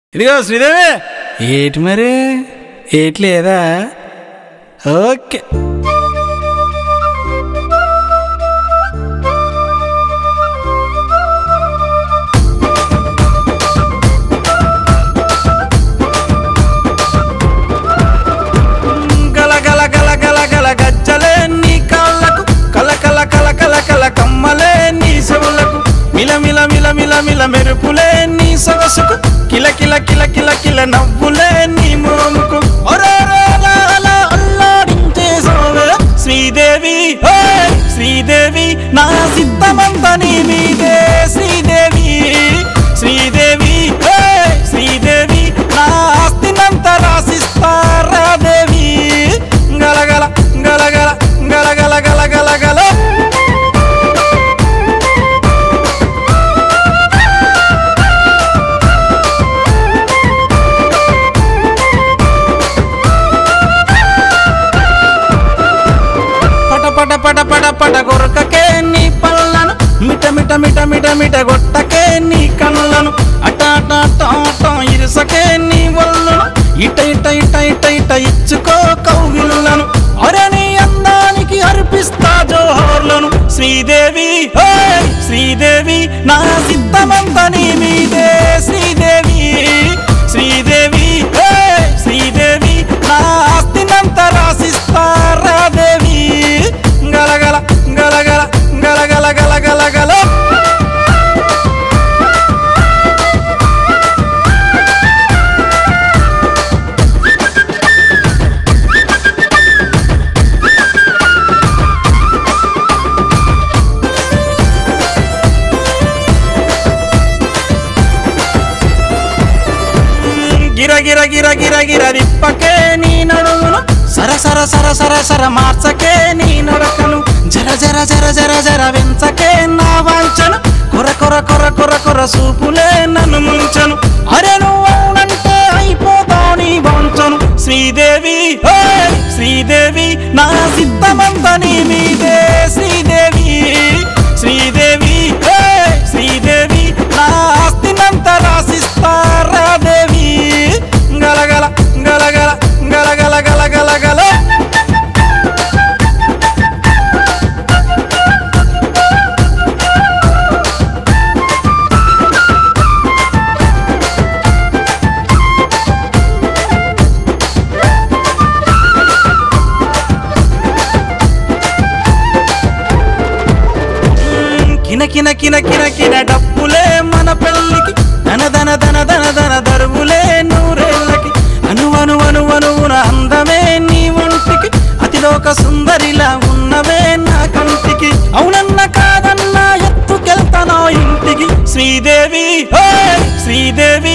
ఇదిగో శ్రీదేవి ఏటి మరి ఏటి లేదా ఓకే గల గల గల గల గల గజ్జలే నీ కాళ్ళకు కల కల కల కల కల కమ్మలే నీ చెవులకు మిల మిల మిల మిల మిల మెరుపులే నీ సొగసుకు కిల కిల కిల కిల కిల నవ్వులే నీ మోముకు ఒరేరేలాలా అల్లాడించే సోవే శ్రీదేవి హే శ్రీదేవి నా సిద్ధమంత నీ మీదే శ్రీదేవి శ్రీదేవి హే శ్రీదేవి నా ఆస్తినంత రాసిస్తారా దేవి గలగల గలగల గలగల గల గల గల పట పట పట పట పట గొరకకే నీ పళ్ళను మిట మిట మిట మిట మిట గొట్టకే నీ కళ్ళను అట అట అట అట ఇరుసకే నీ ఒళ్ళను ఇట ఇట ఇట ఇట ఇట ఇచ్చుకో కౌగిళ్ళను అరే నీ అందానికి అర్పిస్తా జోహర్లను శ్రీదేవి హే శ్రీదేవి నా సిద్ధమంత నీ మీదే శ్రీదేవి శ్రీదేవి హే శ్రీదేవి నా ఆస్తినంత రాసిస్తారా దేవి గలగల గలగల గలగల గల గల గల గిర గిర గిర గిర గిర విప్పకే నీ నడుమును సర సర సర సర సర మార్చకే నీ నడకను జర జర జర జర జర వెంచకే నా వాంచను కొర కొర కొర కొర కొర సూపులే నన్ను ముంచను అరే నువ్వు అవునంటే అయిపోతావు నీ వంచను శ్రీదేవి హే శ్రీదేవి నా సిద్ధమంత నీ మీదే శ్రీదేవి శ్రీదేవి హే శ్రీదేవి నా ఆస్తినంత రాసిస్తారా దేవి గలగల గలగల గలగల గల గల గల కిన కిన కిన కిన కిన డప్పులే మన పెళ్ళికి ధన ధన ధన ధన ధన దరువులే నూరేళ్ళకి అను అను అను అనువున అందమే నీ ఒంటికి అతిలోక సుందరిలా ఉన్నవే నా కంటికి అవునన్న కాదన్నా ఎత్తుకెళ్తానో ఇంటికి శ్రీదేవి హే శ్రీదేవి